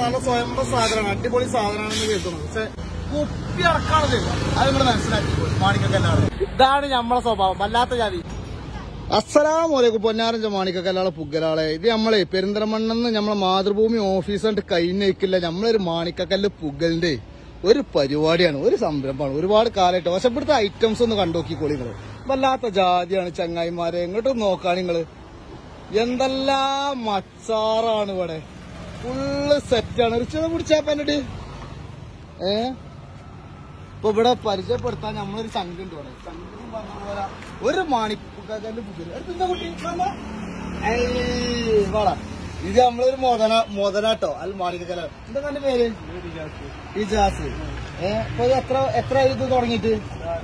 നല്ല സ്വയംഭ സാധനമാണ് അടിപൊളി സാധനമാണെന്ന് കേൾക്കുന്നത് പക്ഷെ കുപ്പി അടക്കാണത് അത് നിങ്ങൾ മനസ്സിലാക്കി മാണിക്കല്ലാതെ ഇതാണ് നമ്മളെ സ്വഭാവം വല്ലാത്ത ജാതി അസ്സലാമലൈക്കും പൊന്നാരഞ്ച മാണിക്കല്ലാളെ പുggalaളെ ഇത് നമ്മളെ പെരിന്തൽമണ്ണെന്ന് നമ്മളെ മാതൃഭൂമി ഓഫീസായിട്ട് കൈനയിക്കില്ല നമ്മളൊരു മാണിക്കക്കല്ല് പുggലിന്റെ ഒരു പരിപാടിയാണ് ഒരു സംരംഭമാണ് ഒരുപാട് കാലമായിട്ട് പക്ഷെ ഇവിടുത്തെ ഐറ്റംസ് ഒന്ന് കണ്ടുനോക്കിക്കോളി നിങ്ങള് വല്ലാത്ത ജാതിയാണ് ചങ്ങായിമാരെ എങ്ങോട്ട് നോക്കാണ് നിങ്ങള് എന്തെല്ലാം മച്ചാറാണ് ഇവിടെ ഫുള്ള് സെറ്റാണ് ഒരു ചെറു പിടിച്ചാ പന്നടി ഏ ഇപ്പൊ ഇവിടെ പരിചയപ്പെടുത്താൻ നമ്മളൊരു ചങ്കുണ്ട് ഇവിടെ ചങ്കും പറഞ്ഞ പോലെ ഒരു മാണിക്കല്ല് പുകര് എടുത്തുന്ന കുട്ടി വന്നോ? ഏയ് വാടാ. ഇത് നമ്മളൊരു മോദന മോദനാട്ടോ അല്ല മാണിക്കല്ല എന്താ കണ്ട പേര് ഇജാസ് ഏ ഇപ്പൊ ഇത് എത്ര എത്ര ഇത് തുടങ്ങിയിട്ട്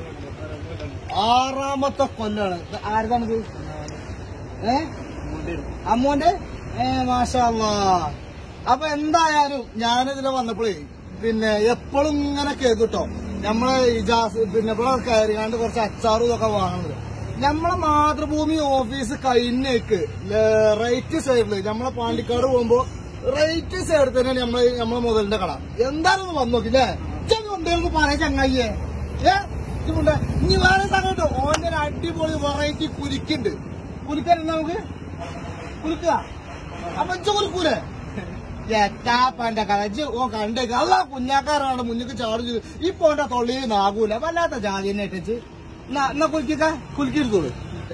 ആറാമത്തെ കൊല്ലാണ് ഇത് ആരുതാണിത് ഏ അമ്മോന്റെ ഏ മാഷാല്ലാ അപ്പൊ എന്തായാലും ഞാനിതിലെ വന്നപ്പോഴേ പിന്നെ എപ്പോഴും ഇങ്ങനെ കേൾക്കൂട്ടോ നമ്മളെ ഇജാസ് പിന്നെ ഇവിടെ കയറിയാണ്ട് കുറച്ച് അച്ചാറും ഇതൊക്കെ വാങ്ങുന്നത് നമ്മളെ മാതൃഭൂമി ഓഫീസ് കഴിഞ്ഞേക്ക് റൈറ്റ് സൈഡില് നമ്മളെ പാണ്ടിക്കാട് പോകുമ്പോ റൈറ്റ് സൈഡിൽ തന്നെയാണ് നമ്മളെ നമ്മളെ മുതലിന്റെ കട എന്തായാലും വന്നു നോക്കില്ലേ ചെന്ന് കൊണ്ടുവരുമ്പോ പറയാ ചങ്ങായിയെ ഏ ഇതുകൊണ്ട് ഇനി വേറെ സ്ഥലം കേട്ടോ ഓന്റെ ഒരു അടിപൊളി വെറൈറ്റി കുരിക്കുണ്ട് കുരിക്കാൻ നമുക്ക് കുലുക്കുക അപ്പൊ ഇജ്ജ് കുലുക്കൂലേ എത്താപ്പന്റെ കഥ ഇജ്ജ് ഓ കണ്ടേക്ക് അല്ല കുഞ്ഞാക്കാരാണ് മുന്നിക്ക് ചാടും ചെയ്ത് ഈ പോണ്ട തൊള്ളിയിൽ നാകൂല വല്ലാത്ത ജാതി തന്നെ ഇട്ടിച്ച് എന്നാ കുലിക്ക കുലുക്കിയെടുത്തോളൂ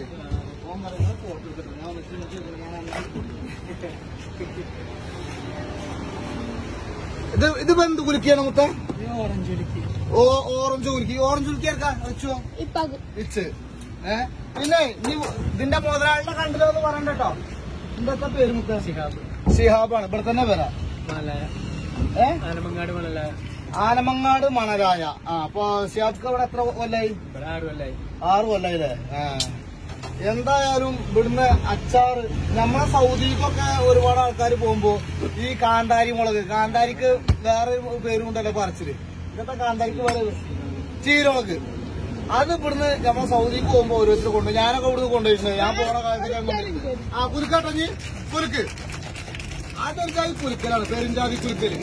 ഇത് ഇത് എന്ത് കുലുക്കിയാണ് മുത്ത ഓ ഓറഞ്ച് കുലുക്കി ഓറഞ്ച് കുലുക്കി എടുക്കാം വെച്ചോ ഇപ്പാക്ക് ഇച്ച് ഏ പിന്നെ നീ ഇതിന്റെ മുതലാളിനെ കണ്ടില്ലോ എന്ന് പറയണ്ടോ എന്തൊക്കെ പേര് മുക്ക ശിഹാബ് ഷിഹാബാണ് ഇവിടെ തന്നെ വരാം മലയ ഏ ആനമങ്ങാട് മലയ ആനമങ്ങാട് മണരായ ആ അപ്പൊ ഷിഹാബ്ക്ക് ഇവിടെ എത്ര കൊല്ലായി ഇവിടെ ആറ് കൊല്ലായി ആറ് കൊല്ലായില്ലേ ആ എന്തായാലും ഇവിടുന്ന് അച്ചാറ് നമ്മളെ സൗദിക്കൊക്കെ ഒരുപാട് ആൾക്കാർ പോകുമ്പോ ഈ കാന്താരി മുളക് കാന്താരിക്ക് വേറെ ഒരു പേരുണ്ടല്ലോ പറച്ചില് ഇതൊക്കെ കാന്താരിക്ക് വേറെ ചീരമുളക് അത് ഇവിടുന്ന് നമ്മളെ സൗദിക്ക് പോകുമ്പോ ഓരോരുത്തർ കൊണ്ട് ഞാനൊക്കെ ഇവിടുന്ന് കൊണ്ടുപോയിട്ടുണ്ട് ഞാൻ പോണ കാലത്ത് ഞാൻ കൊണ്ടുപോയി ആ കുലുക്കാട്ടഞ്ഞ് കുലുക്ക് അതൊരു ജാതി കുലുക്കലാണ് പെരുംജാതി കുലുക്കല്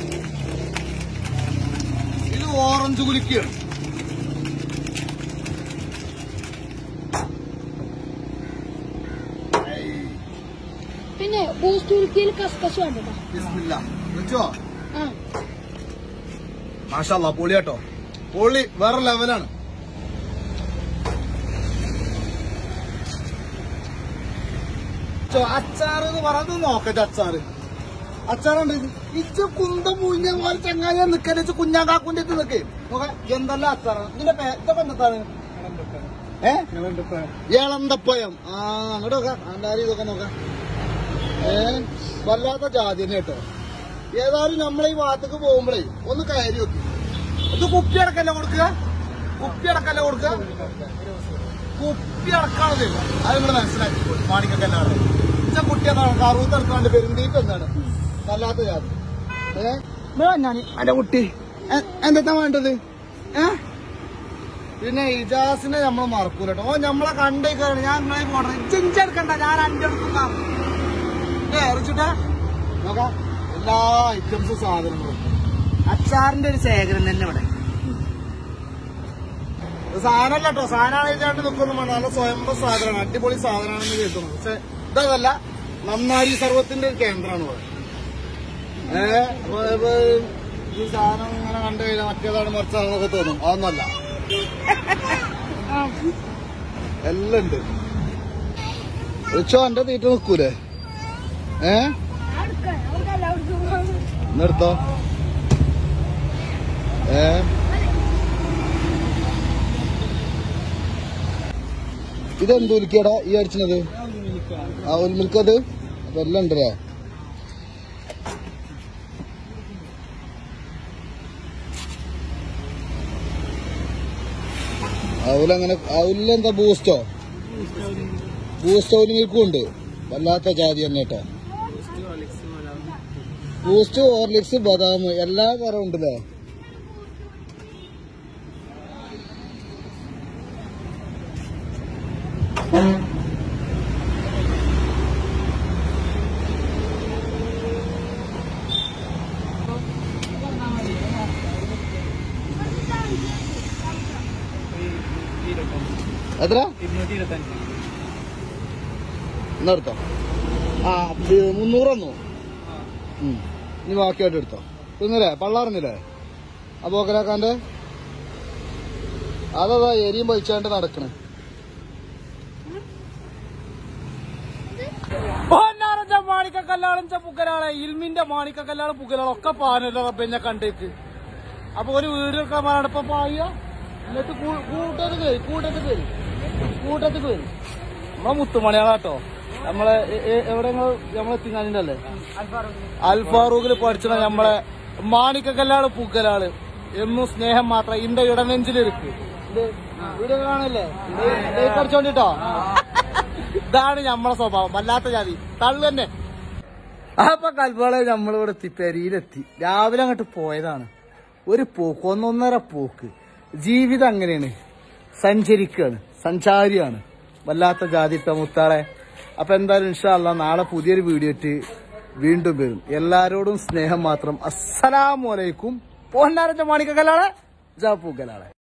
ഇത് ഓറഞ്ച് കുലുക്കിയാണ് പിന്നെ ബൂസ്റ്റ് ഉരുക്കിയിൽ കസ്കസ് വേണ്ടട്ടോ ബിസ്മില്ല വെച്ചോ ആ മാഷല്ല പൊളിയാട്ടോ പൊളി വേറെ ലെവലാണ് ചോ, അച്ചാറ് എന്ന് പറയുന്നത് നോക്കട്ടെ അച്ചാറ് അച്ചാറുണ്ട് ഇച്ച് കുന്തം മൂഞ്ഞ പോലെ ചങ്ങാലിയെ നിക്കല് കുഞ്ഞാക്കാക്കുന്റെ അടുത്ത് നിക്ക് നോക്ക എന്തെല്ലാം അച്ചാറാണ് ഇതിന്റെ പേ- ഇതൊക്കെ എന്താണ് ഏ ഏളന്തപ്പയം ആ അങ്ങോട്ട് നോക്കാം ആണ്ടാരി ഇതൊക്കെ നോക്കാം ഏ വല്ലാത്ത ജാതി തന്നെ കേട്ടോ ഏതായാലും നമ്മളെ ഈ ഭാഗത്തേക്ക് പോകുമ്പോഴേ ഒന്ന് കയറി വെക്കും ഇത് കുപ്പി അടക്കല്ല കൊടുക്കുക കുപ്പി അടക്കല്ല കൊടുക്കുക കുപ്പി അടക്കാണത് അത് നിങ്ങൾ മനസ്സിലാക്കി മാണിക്കല്ലാതെ ഇച്ച കുട്ടി എന്താണ് കറുത്ത് എടുക്കാണ്ട് പെരുന്തീപ്പ് എന്താണ് വല്ലാത്ത ജാതി ഏ ഞാൻ എന്റെ കുട്ടി എ- എന്തെത്താ വേണ്ടത് ഏ പിന്നെ ഇജാസിനെ നമ്മൾ മറക്കൂല കേട്ടോ ഓ നമ്മളെ കണ്ടേക്കാണ് ഞാൻ നിങ്ങളെ പോണത് ചിഞ്ചെടുക്കണ്ട ഞാൻ അന്റെ എടുക്കുന്ന ഏ എറിച്ചിട്ടാ നോക്കാം എല്ലാ ഐറ്റംസും സാധനങ്ങളും അച്ചാറിന്റെ ഒരു ശേഖരം തന്നെ ഇവിടെ സാധനമല്ല കേട്ടോ സാധനമായിട്ട് നിൽക്കുന്നു വേണം നല്ല സ്വയംഭ സാധനമാണ് അടിപൊളി സാധനമാണെന്ന് കേൾക്കുന്നു പക്ഷെ ഇതല്ല നന്നാരി സർവത്തിന്റെ ഒരു കേന്ദ്രമാണ് ഇവിടെ ഏഹ് ഈ സാധനം ഇങ്ങനെ കണ്ടു കഴിഞ്ഞാൽ മറ്റേതാണ് മറിച്ചാണെന്നൊക്കെ തോന്നും അതൊന്നല്ല എല്ലാം ഉണ്ട് റിച്ചോ എന്റെ തീറ്റ നിൽക്കൂലേ ഏ നിർത്തോ ഏ ഇതെന്ത് ഉലിക്കടാ ഈ അടിച്ചത് ആ ഉൽമിൽക്കത് അപ്പൊ എല്ലാം ഉണ്ടല്ലേ അവലങ്ങനെ അവലെന്താ ബൂസ്റ്റോ ബൂസ്റ്റ് അവല് മിൽക്കും ഉണ്ട് വല്ലാത്ത ജാതി തന്നെ കേട്ടോ ബൂസ്റ്റ് ഹോർലിക്സ് ബദാം എല്ലാ തരം ഉണ്ടല്ലേ എത്ര ഇരുന്നൂറ്റി ഇരുപത്തഞ്ച് എന്നാ എടുത്തോ ആ ബി- മുന്നൂറൊന്നു ഉം. ഇനി ബാക്കിയായിട്ട് എടുത്തോ തിന്നില്ലേ പള്ളാറിഞ്ഞില്ലേ ആ പോക്കലാക്കാന്റെ അതതാ എരിയും പഴിച്ചാണ്ട് നടക്കണേ പൊന്നാറച്ച മാണിക്കല്ലാളും പുക്കലാളെ ഇൽമിന്റെ മാണിക്കല്ലാളും പുക്കലാളും ഒക്കെ പാനല്ലോ പിന്നെ കണ്ടേക്ക് അപ്പൊ ഒരു വീട് വെക്കാൻ പറയണം ഇപ്പൊ പായ എന്നിട്ട് കൂ- കൂട്ടത്ത് കയറി കൂട്ടത്ത് കയറി കൂട്ടത്ത് കയറി നമ്മളെ മുത്തുമണിയാളാട്ടോ നമ്മളെ എ- എ- എവിടെ നിങ്ങള് നമ്മളെ എത്തിങ്ങാനിന്റെ അല്ലേ അൽഫാറൂഖിൽ പഠിച്ചണ നമ്മളെ മാണിക്കല്ലാള് പുക്കലാള് എന്നും സ്നേഹം മാത്രം ഇന്റെ ഇടനെഞ്ചിലിരിക്കും ഇത് വീഡിയോ കാണല്ലേ പഠിച്ചോണ്ടിട്ടോ ഇതാണ് നമ്മളെ സ്വഭാവം വല്ലാത്ത ജാതി തള്ളു തന്നെ അപ്പൊ കൽപ്പാളെ നമ്മളിവിടെ എത്തി പെരിയിലെത്തി രാവിലെ അങ്ങോട്ട് പോയതാണ് ഒരു പോക്ക് ഒന്നൊന്നര പോക്ക് ജീവിതം അങ്ങനെയാണ് സഞ്ചരിക്കുകയാണ് സഞ്ചാരിയാണ് വല്ലാത്ത ജാതിട്ട മുത്താളെ അപ്പൊ എന്തായാലും ഇൻഷാല്ല നാളെ പുതിയൊരു വീഡിയോ ഇട്ട് വീണ്ടും വരും എല്ലാരോടും സ്നേഹം മാത്രം അസ്സലാമലൈക്കും പോന്നാരത്തെ മാണിക്കല്ലാളെ ജാപ്പൂക്കലാളെ